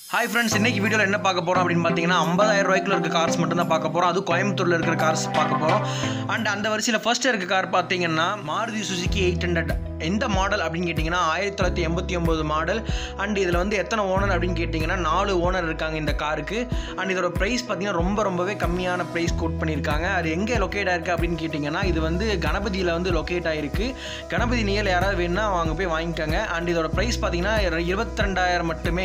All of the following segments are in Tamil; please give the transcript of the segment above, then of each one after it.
ஹாய் ஃப்ரெண்ட்ஸ் இன்னைக்கு வீடியோவில் என்ன பார்க்க போகிறோம் அப்படின்னு பார்த்தீங்கன்னா ஐம்பதாயிரம் ரூபாய்க்குள்ள இருக்க கார்ஸ் மட்டும் தான் பார்க்க போகிறோம் அது கோயம்புத்தூரில் இருக்கிற கார்ஸ் பார்க்க போகிறோம் அண்ட் அந்த வரிசையில் ஃபர்ஸ்ட் இருக்க கார் பார்த்தீங்கன்னா மாருதி சுசுகி எயிட் ஹண்ட்ரட் எந்த மாடல் அப்படின்னு கேட்டிங்கன்னா ஆயிரத்தி தொள்ளாயிரத்தி எண்பத்தி ஒம்பது மாடல் அண்ட் இதில் வந்து எத்தனை ஓனர் அப்படின்னு கேட்டிங்கன்னா நாலு ஓனர் இருக்காங்க இந்த காருக்கு அண்ட் இதோட ப்ரைஸ் பார்த்தீங்கன்னா ரொம்ப ரொம்பவே கம்மியான ப்ரைஸ் கோட் பண்ணியிருக்காங்க அது எங்கே லொக்கேட் ஆயிருக்கு அப்படின்னு கேட்டிங்கன்னா இது வந்து கணபதியில் வந்து லொக்கேட் ஆயிருக்கு கணபதி நியல் யாராவது வேணும்னா அவங்க போய் வாங்கிக்கோங்க அண்ட் இதோட ப்ரைஸ் பார்த்தீங்கன்னா இருபத்தி ரெண்டாயிரம் மட்டுமே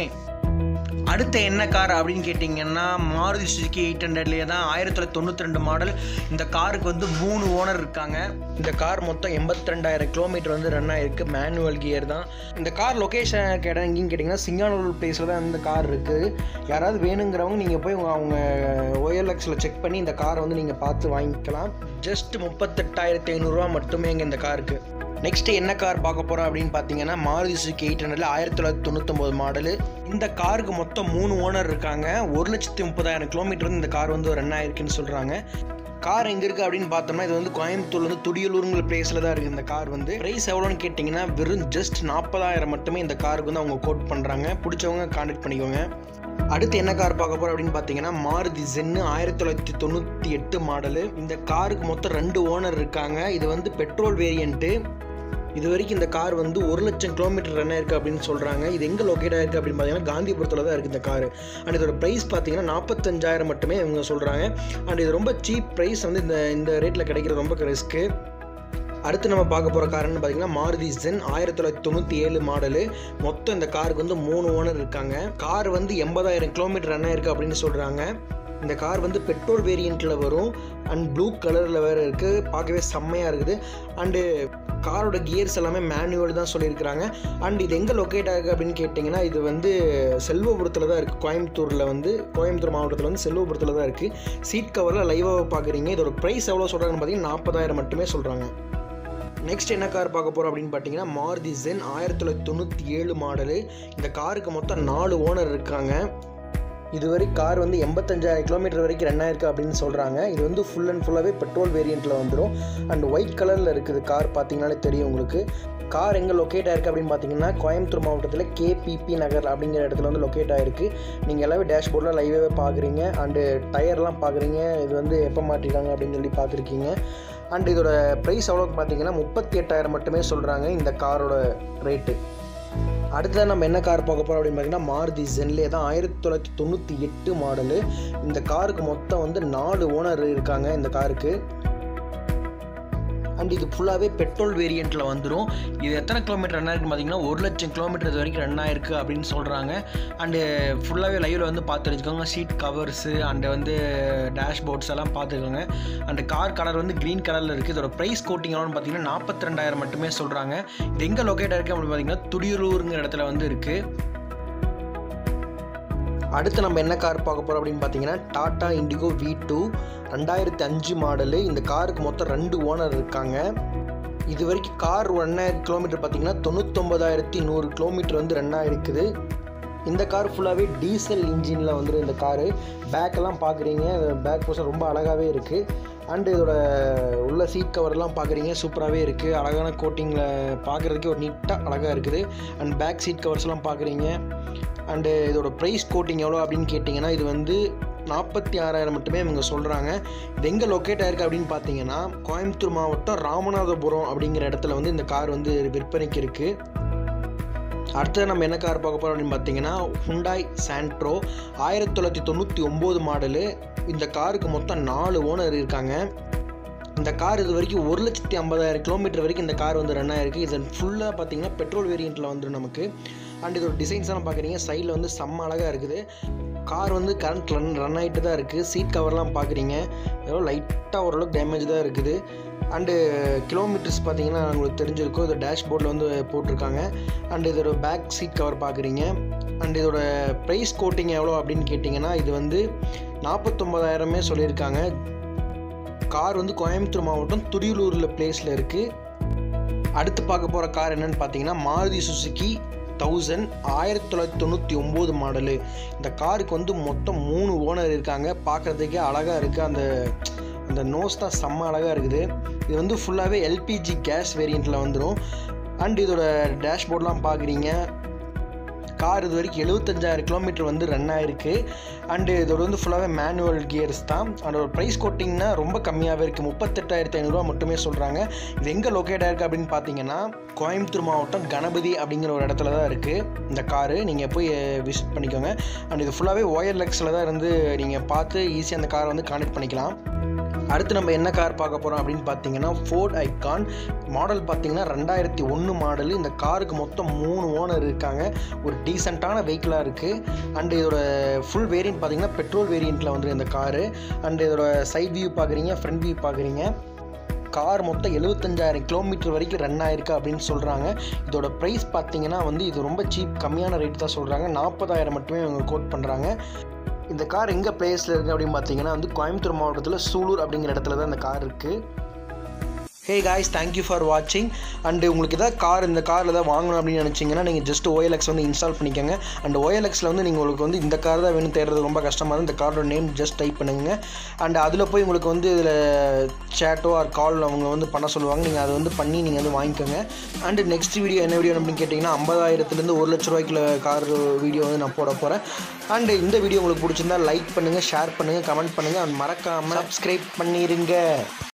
அடுத்த என்ன கார் அப்படின்னு கேட்டிங்கன்னா மாருதி சுசுகி எயிட் ஹண்ட்ரட்லேயே தான் ஆயிரத்தி தொள்ளாயிரத்தி தொண்ணூற்றி ரெண்டு மாடல் இந்த காருக்கு வந்து மூணு ஓனர் இருக்காங்க இந்த கார் மொத்தம் எண்பத்தி ரெண்டாயிரம் கிலோமீட்டர் வந்து ரன் ஆயிருக்கு மேனுவல் கியர் தான் இந்த கார் லொக்கேஷன் இடம் எங்கேன்னு கேட்டிங்கன்னா சிங்கானூர் பிளேஸில் தான் இந்த கார் இருக்குது யாராவது வேணுங்கிறவங்க நீங்கள் போய் உங்க- அவங்க ஓஎல்எக்ஸில் செக் பண்ணி இந்த காரை வந்து நீங்கள் பார்த்து வாங்கிக்கலாம் ஜஸ்ட் முப்பத்தெட்டாயிரத்தி ஐநூறுரூவா மட்டுமே இங்கே இந்த காருக்கு நெக்ஸ்ட் என்ன கார் பார்க்க போகிறோம் அப்படின்னு பார்த்தீங்கன்னா மாருதி சுசுகி எயிட் ஹண்ட்ரட்ல ஆயிரத்தி தொள்ளாயிரத்தி தொண்ணூத்தொம்பது மாடலு இந்த காருக்கு மொத்தம் மூணு ஓனர் இருக்காங்க ஒரு லட்சத்தி முப்பதாயிரம் கிலோமீட்டர் வந்து இந்த கார் வந்து ரன் ஆயிருக்குன்னு சொல்கிறாங்க கார் எங்கே இருக்குது அப்படின்னு பார்த்தோம்னா இது வந்து கோயம்புத்தூர்ல வந்து துடியலூருங்கிற பிளேஸில் தான் இருக்குது இந்த கார் வந்து ப்ரைஸ் எவ்வளோன்னு கேட்டிங்கன்னா வெறும் ஜஸ்ட் நாற்பதாயிரம் மட்டுமே இந்த காருக்கு வந்து அவங்க கோட் பண்ணுறாங்க பிடிச்சவங்க கான்டாக்ட் பண்ணிக்கோங்க அடுத்து என்ன கார் பார்க்க போகிறோம் அப்படின்னு பார்த்தீங்கன்னா மாருதி ஜென்னு ஆயிரத்தி தொள்ளாயிரத்தி தொண்ணூற்றி எட்டு மாடலு இந்த காருக்கு மொத்தம் ரெண்டு ஓனர் இருக்காங்க இது வந்து பெட்ரோல் வேரியண்ட்டு இது வரைக்கும் இந்த கார் வந்து ஒரு லட்சம் கிலோமீட்டர் ரன் ஆயிருக்கு அப்படின்னு சொல்கிறாங்க இது எங்கே லொக்கேட் ஆயிருக்கு அப்படின்னு பார்த்தீங்கன்னா காந்திபுரத்தில் தான் இருக்குது இந்த கார் அண்ட் இதோட ப்ரைஸ் பார்த்தீங்கன்னா நாற்பத்தஞ்சாயிரம் மட்டுமே இவங்க சொல்கிறாங்க அண்ட் இது ரொம்ப சீப் ப்ரைஸ் வந்து இந்த இந்த ரேட்டில் கிடைக்கிறது ரொம்ப ரிஸ்க்கு அடுத்து நம்ம பார்க்க போகிற கார்னு பார்த்தீங்கன்னா மாருதி ஜென் ஆயிரத்தி தொள்ளாயிரத்தி தொண்ணூற்றி ஏழு மாடலு மொத்தம் இந்த காருக்கு வந்து மூணு ஓனர் இருக்காங்க கார் வந்து எண்பதாயிரம் கிலோமீட்டர் ரன் ஆயிருக்கு அப்படின்னு சொல்கிறாங்க இந்த கார் வந்து பெட்ரோல் வேரியண்ட்டில் வரும் அண்ட் ப்ளூ கலரில் வேறு இருக்குது பார்க்கவே செம்மையாக இருக்குது அண்டு காரோட கியர்ஸ் எல்லாமே மேனுவல் தான் சொல்லியிருக்கிறாங்க அண்ட் இது எங்கே லொக்கேட் ஆகுது அப்படின்னு கேட்டிங்கன்னா இது வந்து செல்வபுரத்தில் தான் இருக்குது கோயம்புத்தூரில் வந்து கோயம்புத்தூர் மாவட்டத்தில் வந்து செல்வபுரத்தில் தான் இருக்குது சீட் கவரில் லைவாக பார்க்குறீங்க இதோட ப்ரைஸ் எவ்வளோ சொல்கிறாங்கன்னு பார்த்தீங்கன்னா நாற்பதாயிரம் மட்டுமே சொல்கிறாங்க நெக்ஸ்ட் என்ன கார் பார்க்க போகிறோம் அப்படின்னு பார்த்தீங்கன்னா மாருதி ஜென் ஆயிரத்தி தொள்ளாயிரத்தி தொண்ணூற்றி ஏழு மாடலு இந்த காருக்கு மொத்தம் நாலு ஓனர் இருக்காங்க இதுவரை கார் வந்து எண்பத்தஞ்சாயிரம் கிலோமீட்டர் வரைக்கும் ரன் ஆயிருக்கு அப்படின்னு சொல்கிறாங்க இது வந்து ஃபுல் அண்ட் ஃபுல்லாகவே பெட்ரோல் வேரியண்ட்டில் வந்துடும் அண்ட் ஒயிட் கலரில் இருக்குது கார் பார்த்தீங்கனாலே தெரியும் உங்களுக்கு கார் எங்கே லொக்கேட் ஆயிருக்கு அப்படின்னு பார்த்தீங்கன்னா கோயம்புத்தூர் மாவட்டத்தில் கேபிபி நகர் அப்படிங்கிற இடத்துல வந்து லொக்கேட் ஆயிருக்கு நீங்கள் எல்லாமே டேஷ்போர்டில் லைவாகவே பார்க்குறீங்க அண்டு டயர்லாம் பார்க்குறீங்க இது வந்து எப்போ மாட்டிருக்காங்க அப்படின்னு சொல்லி பார்த்துருக்கீங்க அண்ட் இதோட ப்ரைஸ் எவ்வளோக்கு பார்த்தீங்கன்னா முப்பத்தி எட்டாயிரம் மட்டுமே சொல்கிறாங்க இந்த காரோட ரேட்டு அடுத்ததான் நம்ம என்ன கார் பார்க்க போகிறோம் அப்படின்னு பார்த்தீங்கன்னா மாருதி ஜென்லே தான் ஆயிரத்தி தொள்ளாயிரத்தி தொண்ணூற்றி எட்டு மாடலு இந்த காருக்கு மொத்தம் வந்து நாலு ஓனர் இருக்காங்க இந்த காருக்கு அண்ட் இது ஃபுல்லாகவே பெட்ரோல் வேரியண்ட்டில் வந்துடும் இது எத்தனை கிலோமீட்டர் ரன் ஆயிருக்குன்னு பார்த்தீங்கன்னா ஒரு லட்சம் கிலோமீட்டர் இது வரைக்கும் ரன் ஆயிருக்கு அப்படின்னு சொல்கிறாங்க அண்டு ஃபுல்லாகவே லைவில் வந்து பார்த்து வச்சுக்கோங்க சீட் கவர்ஸு அண்டு வந்து டேஷ்போர்ட்ஸ் எல்லாம் பார்த்துக்கோங்க அண்ட் கார் கலர் வந்து க்ரீன் கலரில் இருக்குது இதோட ப்ரைஸ் கோட்டிங் எவ்வளோன்னு பார்த்தீங்கன்னா நாற்பத்தி ரெண்டாயிரம் மட்டுமே சொல்கிறாங்க இது எங்கே லொக்கேட் ஆயிருக்கு அப்படின்னு பார்த்தீங்கன்னா துடியூருங்கிற இடத்துல வந்து இருக்குது அடுத்து நம்ம என்ன கார் பார்க்க போகிறோம் அப்படின்னு பார்த்தீங்கன்னா டாடா இண்டிகோ வி டூ ரெண்டாயிரத்தி அஞ்சு மாடலு இந்த காருக்கு மொத்தம் ரெண்டு ஓனர் இருக்காங்க இது வரைக்கும் கார் ரெண்டாயிரம் கிலோமீட்டர் பார்த்தீங்கன்னா தொண்ணூத்தொம்பதாயிரத்தி நூறு கிலோமீட்டர் வந்து ரன் ஆயிருக்குது இந்த கார் ஃபுல்லாகவே டீசல் இன்ஜினில் வந்துடும் இந்த காரு பேக்கெல்லாம் பார்க்குறீங்க பேக் போர்ஷன் ரொம்ப அழகாகவே இருக்குது அண்டு இதோட உள்ள சீட் கவர்லாம் பார்க்குறீங்க சூப்பராகவே இருக்குது அழகான கோட்டிங்கில் பார்க்குறதுக்கே ஒரு நீட்டாக அழகாக இருக்குது அண்ட் பேக் சீட் கவர்ஸ்லாம் பார்க்குறீங்க அண்டு இதோட ப்ரைஸ் கோட்டிங் எவ்வளோ அப்படின்னு கேட்டிங்கன்னா இது வந்து நாற்பத்தி ஆறாயிரம் மட்டுமே இவங்க சொல்கிறாங்க இது எங்கே லொக்கேட் ஆயிருக்கு அப்படின்னு பார்த்தீங்கன்னா கோயம்புத்தூர் மாவட்டம் ராமநாதபுரம் அப்படிங்கிற இடத்துல வந்து இந்த கார் வந்து விற்பனைக்கு இருக்குது அடுத்தது நம்ம என்ன கார் பார்க்க போகிறோம் அப்படின்னு பார்த்தீங்கன்னா ஹுண்டாய் சாண்ட்ரோ ஆயிரத்தி தொள்ளாயிரத்தி தொண்ணூற்றி ஒம்பது மாடலு இந்த காருக்கு மொத்தம் நாலு ஓனர் இருக்காங்க இந்த கார் இது வரைக்கும் ஒரு லட்சத்தி ஐம்பதாயிரம் கிலோமீட்டர் வரைக்கும் இந்த கார் வந்து ரன் ஆயிருக்கு இது ஃபுல்லாக பார்த்தீங்கன்னா பெட்ரோல் வேரியண்ட்டில் வந்துடும் நமக்கு அண்ட் இதோட டிசைன்ஸ் எல்லாம் பார்க்குறீங்க சைடில் வந்து செம்ம அழகாக இருக்குது கார் வந்து கரண்ட் ரன் ரன் ஆகிட்டு தான் இருக்குது சீட் கவர்லாம் பார்க்குறீங்க ஏதோ லைட்டாக ஓரளவுக்கு டேமேஜ் தான் இருக்குது அண்டு கிலோமீட்டர்ஸ் பார்த்தீங்கன்னா உங்களுக்கு தெரிஞ்சிருக்கும் இது டேஷ்போர்டில் வந்து போட்டிருக்காங்க அண்ட் இதோட பேக் சீட் கவர் பார்க்குறீங்க அண்ட் இதோட ப்ரைஸ் கோட்டிங் எவ்வளோ அப்படின்னு கேட்டிங்கன்னா இது வந்து நாற்பத்தொம்பதாயிரமே சொல்லியிருக்காங்க கார் வந்து கோயம்புத்தூர் மாவட்டம் துடியலூரில் பிளேஸில் இருக்குது அடுத்து பார்க்க போகிற கார் என்னன்னு பார்த்தீங்கன்னா மாருதி சுசுகி தௌசண்ட் ஆயிரத்தி தொள்ளாயிரத்தி தொண்ணூற்றி ஒம்பது மாடலு இந்த காருக்கு வந்து மொத்தம் மூணு ஓனர் இருக்காங்க பார்க்குறதுக்கே அழகாக இருக்குது அந்த அந்த நோஸ் தான் செம்ம அழகாக இருக்குது இது வந்து ஃபுல்லாகவே எல்பிஜி கேஸ் வேரியண்ட்டில் வந்துடும் அண்ட் இதோட டேஷ்போர்ட்லாம் பார்க்குறீங்க கார் இது வரைக்கும் எழுபத்தஞ்சாயிரம் கிலோமீட்டர் வந்து ரன் ஆயிருக்கு அண்டு இதோட வந்து ஃபுல்லாகவே மேனுவல் கியர்ஸ் தான் அதோட ப்ரைஸ் கோட்டிங்னா ரொம்ப கம்மியாகவே இருக்குது முப்பத்தெட்டாயிரத்தி ஐநூறுரூவா மட்டுமே சொல்கிறாங்க இது எங்கே லொக்கேட் ஆயிருக்கு அப்படின்னு பார்த்தீங்கன்னா கோயம்புத்தூர் மாவட்டம் கணபதி அப்படிங்கிற ஒரு இடத்துல தான் இருக்குது இந்த காரு நீங்கள் போய் விசிட் பண்ணிக்கோங்க அண்ட் இது ஃபுல்லாகவே ஒயர்லெக்ஸில் தான் இருந்து நீங்கள் பார்த்து ஈஸியாக அந்த காரை வந்து கான்டெக்ட் பண்ணிக்கலாம் அடுத்து நம்ம என்ன கார் பார்க்க போகிறோம் அப்படின்னு பார்த்தீங்கன்னா ஃபோர்ட் ஐகான் மாடல் பார்த்தீங்கன்னா ரெண்டாயிரத்தி ஒன்று மாடல் இந்த காருக்கு மொத்தம் மூணு ஓனர் இருக்காங்க ஒரு டீசெண்டான வெஹிக்கிளாக இருக்குது அண்டு இதோட ஃபுல் வேரியன்ட் பார்த்தீங்கன்னா பெட்ரோல் வேரியண்ட்டில் வந்து இந்த காரு அண்டு இதோட சைட் வியூ பார்க்குறீங்க ஃப்ரண்ட் வியூ பார்க்குறீங்க கார் மொத்தம் எழுபத்தஞ்சாயிரம் கிலோமீட்டர் வரைக்கும் ரன் ஆயிருக்கு அப்படின்னு சொல்கிறாங்க இதோட ப்ரைஸ் பார்த்தீங்கன்னா வந்து இது ரொம்ப சீப் கம்மியான ரேட் தான் சொல்கிறாங்க நாற்பதாயிரம் மட்டுமே இவங்க கோட் பண்ணுறாங்க இந்த கார் எங்கே பிளேஸில் இருக்குது அப்படின்னு பார்த்தீங்கன்னா வந்து கோயம்புத்தூர் மாவட்டத்தில் சூலூர் அப்படிங்கிற இடத்துல தான் இந்த கார் இருக்குது ஹே காய்ஸ் தேங்க்யூ ஃபார் வாட்சிங் அண்டு உங்களுக்கு எதாவது கார் இந்த கார் ஏதாவது வாங்கணும் அப்படின்னு நினச்சிங்கன்னா நீங்கள் ஜஸ்ட் ஓஎல்எக்ஸ் வந்து இன்ஸ்டால் பண்ணிக்கோங்க அண்ட் ஓஎல்எக்ஸில் வந்து நீங்கள் உங்களுக்கு வந்து இந்த கார் தான் வேணும் தேடுறது ரொம்ப கஷ்டமாக இருக்கும் இந்த காரோட நேம் ஜஸ்ட் டைப் பண்ணுங்க அண்ட் அதில் போய் உங்களுக்கு வந்து இதில் சேட்டோ ஆர் கால் அவங்க வந்து பண்ண சொல்லுவாங்க நீங்கள் அதை வந்து பண்ணி நீங்கள் வந்து வாங்கிக்கோங்க அண்டு நெக்ஸ்ட் வீடியோ என்ன வீடியோ அப்படின்னு கேட்டிங்கன்னா ஐம்பதாயிரத்துலேருந்து ஒரு லட்ச ரூபாய்க்குள்ள கார் வீடியோ வந்து நான் போட போகிறேன் அண்டு இந்த வீடியோ உங்களுக்கு பிடிச்சிருந்தா லைக் பண்ணுங்கள் ஷேர் பண்ணுங்கள் கமெண்ட் பண்ணுங்கள் அண்ட் மறக்காமல் சப்ஸ்கிரைப் பண்ணிடுங்க